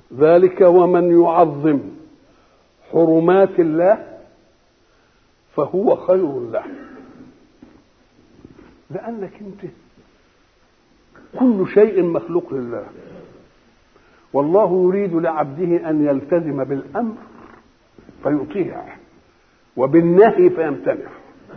ذلك ومن يعظم حرمات الله فهو خير له لأنك أنت كل شيء مخلوق لله والله يريد لعبده أن يلتزم بالأمر فيطيع وبالنهي فيمتنع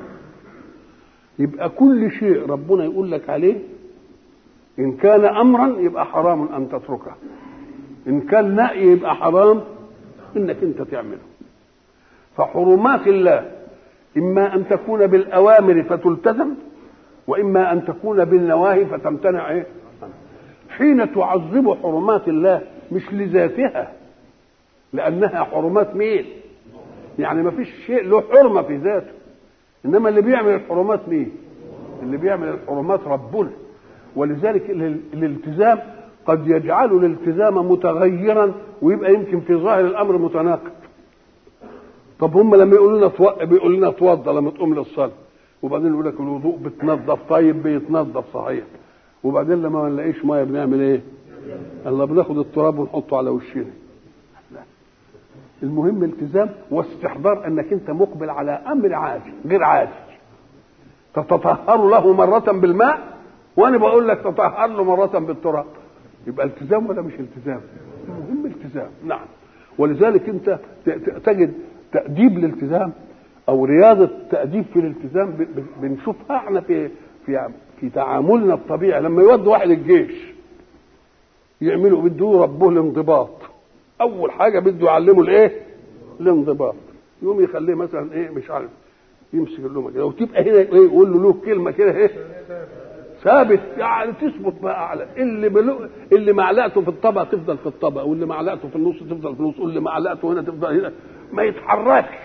يبقى كل شيء ربنا يقول لك عليه إن كان أمرا يبقى حرام أن تتركه إن كان نهي يبقى حرام إنك أنت تعمله فحرمات الله إما أن تكون بالأوامر فتلتزم وإما أن تكون بالنواهي فتمتنع إيه؟ حين تعظم حرمات الله مش لذاتها لأنها حرمات مين؟ يعني ما فيش شيء له حرمة في ذاته إنما اللي بيعمل الحرمات مين؟ اللي بيعمل الحرمات ربنا ولذلك الالتزام قد يجعل الالتزام متغيرا ويبقى يمكن في ظاهر الامر متناقض طب هم لما يقولوا لنا تو... بيقولوا لنا اتوضى لما تقوم للصلاه وبعدين يقول لك الوضوء بتنظف طيب بيتنظف صحيح وبعدين لما ما نلاقيش ميه بنعمل ايه؟ الله بناخد التراب ونحطه على وشنا لا. المهم التزام واستحضار انك انت مقبل على امر عادي غير عادي تتطهر له مره بالماء وانا بقول لك تطهر له مره بالتراب يبقى التزام ولا مش التزام المهم التزام نعم ولذلك انت تجد تأديب الالتزام او رياضة تأديب في الالتزام بنشوفها احنا في في في تعاملنا الطبيعي لما يودوا واحد الجيش يعملوا بده ربه الانضباط اول حاجه بده يعلمه الايه الانضباط يقوم يخليه مثلا ايه مش عارف يمسك اللومه كده وتبقى هنا ايه يقول له له كلمه كده ايه ثابت يعني تثبت بقى اعلى اللي بلو اللي معلقته في الطبق تفضل في الطبق واللي معلقته في النص تفضل في النص واللي معلقته هنا تفضل هنا ما يتحركش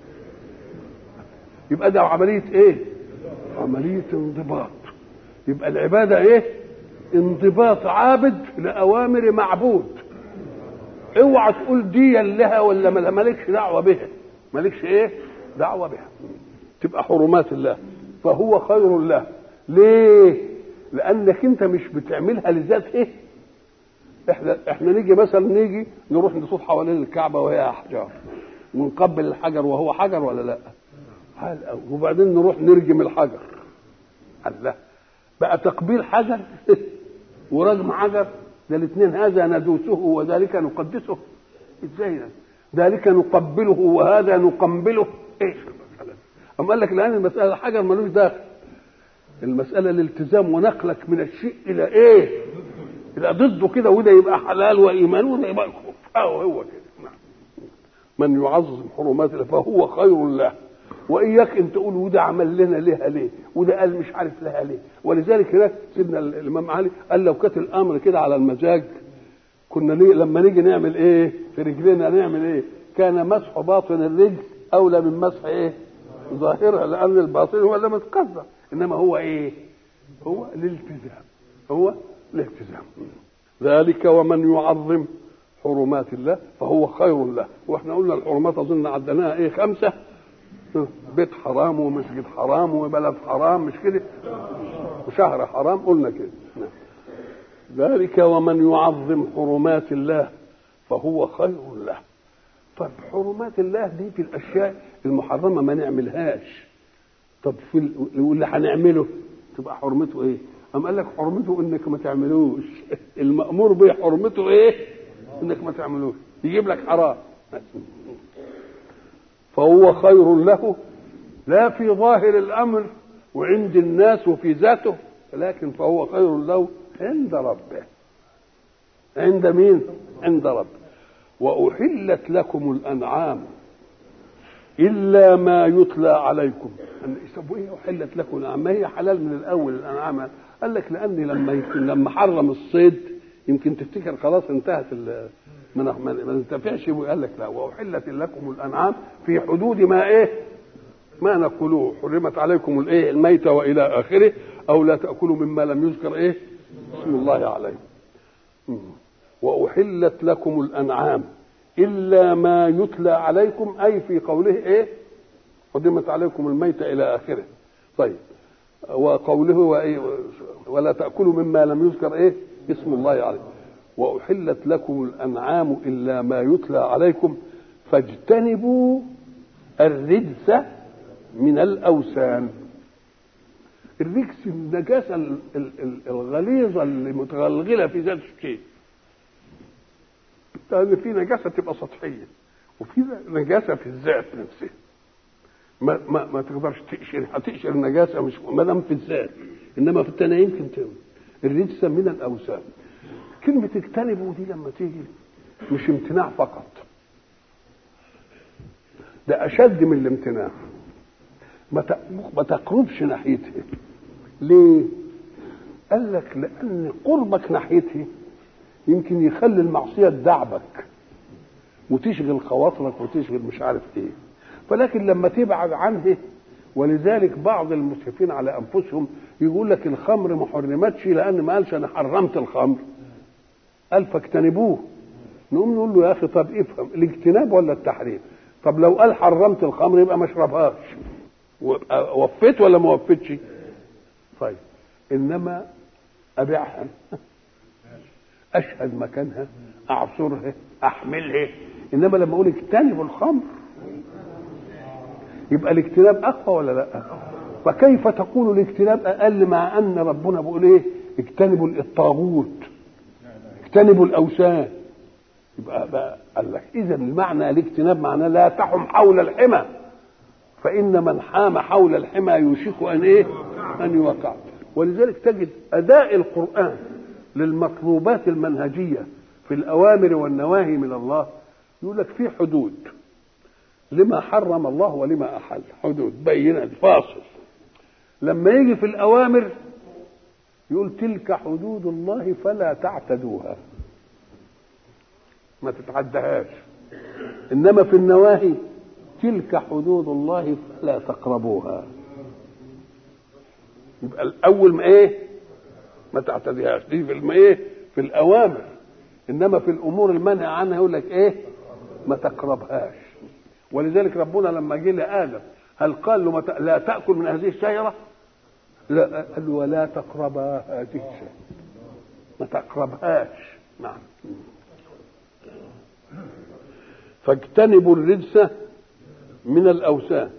يبقى ده عمليه ايه عمليه انضباط يبقى العباده ايه انضباط عابد لاوامر معبود اوعى تقول دي لها ولا مالكش دعوه بها مالكش ايه دعوه بها تبقى حرمات الله فهو خير له ليه لانك انت مش بتعملها لذات ايه احنا احنا نيجي مثلا نيجي نروح نطوف حوالين الكعبه وهي احجار ونقبل الحجر وهو حجر ولا لا حال وبعدين نروح نرجم الحجر الله بقى تقبيل حجر ورجم حجر ده الاثنين هذا ندوسه وذلك نقدسه ازاي ده ذلك نقبله وهذا نقنبله ايش المساله اما قال لك لان المساله حجر ملوش داخل المسألة الالتزام ونقلك من الشيء إلى إيه؟ إلى ضده كده وده يبقى حلال وإيمان وده يبقى كفر أو هو كده نعم. من يعظم حرمات الله فهو خير له وإياك أن تقول وده عمل لنا لها ليه؟ وده قال مش عارف لها ليه؟ ولذلك هناك سيدنا الإمام علي قال لو كانت الأمر كده على المزاج كنا ليه لما نيجي نعمل إيه؟ في رجلنا نعمل إيه؟ كان مسح باطن الرجل أولى من مسح إيه؟ ظاهرها لأن الباطن هو اللي متقدر انما هو ايه هو الالتزام هو الالتزام ذلك ومن يعظم حرمات الله فهو خير له واحنا قلنا الحرمات اظن عدناها ايه خمسه بيت حرام ومسجد حرام وبلد حرام مش كده وشهر حرام قلنا كده ذلك ومن يعظم حرمات الله فهو خير له طب حرمات الله دي في الاشياء المحرمه ما نعملهاش طب في واللي هنعمله تبقى حرمته ايه؟ أم قال لك حرمته انك ما تعملوش المأمور به حرمته ايه؟ انك ما تعملوش يجيب لك حرام فهو خير له لا في ظاهر الامر وعند الناس وفي ذاته لكن فهو خير له عند ربه عند مين؟ عند ربه وأحلت لكم الأنعام إلا ما يتلى عليكم طب ايه أحلت لكم الأنعام ما هي حلال من الأول الأنعام قال لك لأني لما يمكن لما حرم الصيد يمكن تفتكر خلاص انتهت ما ما ننتفعش قال لك لا وأحلت لكم الأنعام في حدود ما إيه ما نقولوه حرمت عليكم الايه الميتة والى اخره او لا تاكلوا مما لم يذكر ايه اسم الله عليه واحلت لكم الانعام الا ما يتلى عليكم اي في قوله ايه حرمت عليكم الميتة الى اخره طيب وقوله وإيه ولا تاكلوا مما لم يذكر ايه اسم الله عليه واحلت لكم الانعام الا ما يتلى عليكم فاجتنبوا الرجس من الاوثان الرجس النجاسه الغليظه اللي متغلغله في ذات الشيء لان في نجاسه تبقى سطحيه وفي نجاسه في الذات نفسه ما ما ما تقدرش تقشر هتقشر النجاسه مش ما دام في الذات انما في الثانيه يمكن تقوم الرجس من الاوثان كلمه اجتنبوا دي لما تيجي مش امتناع فقط ده اشد من الامتناع ما تقربش ناحيته ليه قال لك لان قربك ناحيته يمكن يخلي المعصيه تدعبك وتشغل خواطرك وتشغل مش عارف ايه ولكن لما تبعد عنه ولذلك بعض المسرفين على انفسهم يقول لك الخمر ما حرمتش لان ما قالش انا حرمت الخمر قال فاجتنبوه نقوم نقول له يا اخي طب افهم الاجتناب ولا التحريم طب لو قال حرمت الخمر يبقى ما اشربهاش وفيت ولا ما وفيتش طيب انما ابيعها اشهد مكانها اعصرها احملها انما لما اقول اجتنبوا الخمر يبقى الاجتناب اقوى ولا لا فكيف تقول الاجتناب اقل مع ان ربنا بيقول ايه اجتنبوا الطاغوت اجتنبوا الاوثان يبقى بقى قال لك اذا المعنى الاجتناب معناه لا تحم حول الحمى فان من حام حول الحمى يوشك ان ايه ان يوقع ولذلك تجد اداء القران للمطلوبات المنهجيه في الاوامر والنواهي من الله يقول لك في حدود لما حرم الله ولما احل حدود بينه فاصل لما يجي في الاوامر يقول تلك حدود الله فلا تعتدوها ما تتعدهاش انما في النواهي تلك حدود الله فلا تقربوها يبقى الاول ما ايه ما تعتديهاش دي في الم ايه في الاوامر انما في الامور المنهى عنها يقول لك ايه ما تقربهاش ولذلك ربنا لما جه لادم هل قال له لا تاكل من هذه الشجره لا قال ولا تقربا هذه الشجره ما تقربهاش نعم فاجتنبوا الرجس من الاوثان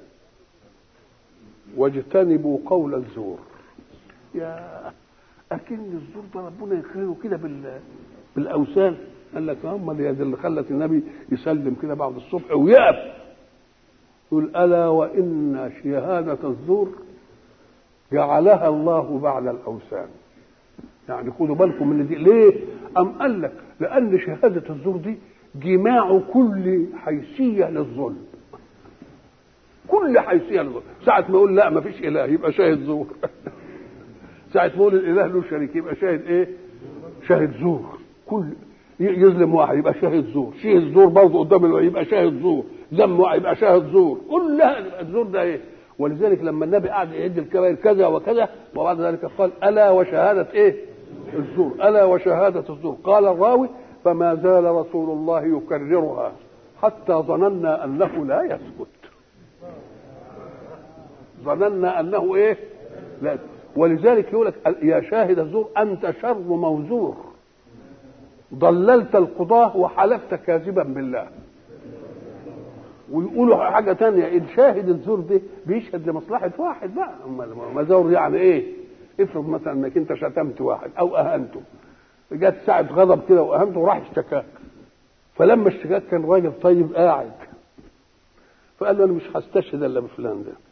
واجتنبوا قول الزور يا اكن الزور ده ربنا يقرره كده بال بالاوثان قال لك هم دي اللي خلت النبي يسلم كده بعد الصبح ويقف يقول الا وان شهاده الزور جعلها الله بعد الاوثان يعني خدوا بالكم من دي ليه ام قال لك لان شهاده الزور دي جماع كل حيثيه للظلم كل حيثيه للظلم ساعه ما يقول لا ما فيش اله يبقى شاهد زور ساعه ما يقول الاله له شريك يبقى شاهد ايه شاهد زور كل يظلم واحد يبقى شاهد زور شاهد زور برضه قدام الوقت يبقى شاهد زور ذم واحد يبقى شاهد زور كلها يبقى الزور ده ايه ولذلك لما النبي قعد يعد الكبائر كذا وكذا وبعد ذلك قال الا وشهاده ايه الزور الا وشهاده الزور قال الراوي فما زال رسول الله يكررها حتى ظننا انه لا يسكت ظننا انه ايه لا ولذلك يقول لك يا شاهد الزور انت شر موزور ضللت القضاة وحلفت كاذبا بالله ويقولوا حاجة تانية إن شاهد الزور ده بيشهد لمصلحة واحد بقى ما زور يعني إيه؟ افرض مثلا إنك أنت شتمت واحد أو أهنته جت ساعة غضب كده وأهنته وراح اشتكاك فلما اشتكاك كان راجل طيب قاعد فقال له أنا مش هستشهد إلا بفلان ده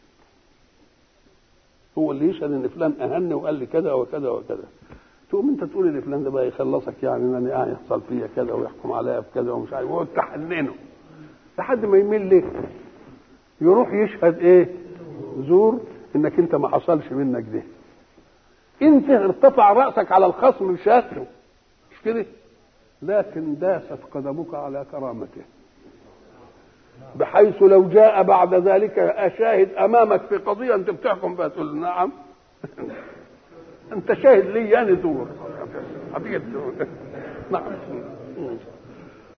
هو اللي يشهد إن فلان أهني وقال لي كذا وكذا وكذا تقوم انت تقول ان فلان ده بقى يخلصك يعني ان انا يعني يحصل فيا كذا ويحكم عليا بكذا ومش عارف ويقعد تحننه لحد ما يميل لك يروح يشهد ايه زور انك انت ما حصلش منك ده انت ارتفع راسك على الخصم بشهادته مش كده لكن داست قدمك على كرامته بحيث لو جاء بعد ذلك اشاهد امامك في قضيه انت بتحكم فيها تقول نعم انت شاهد لي يعني زور نعم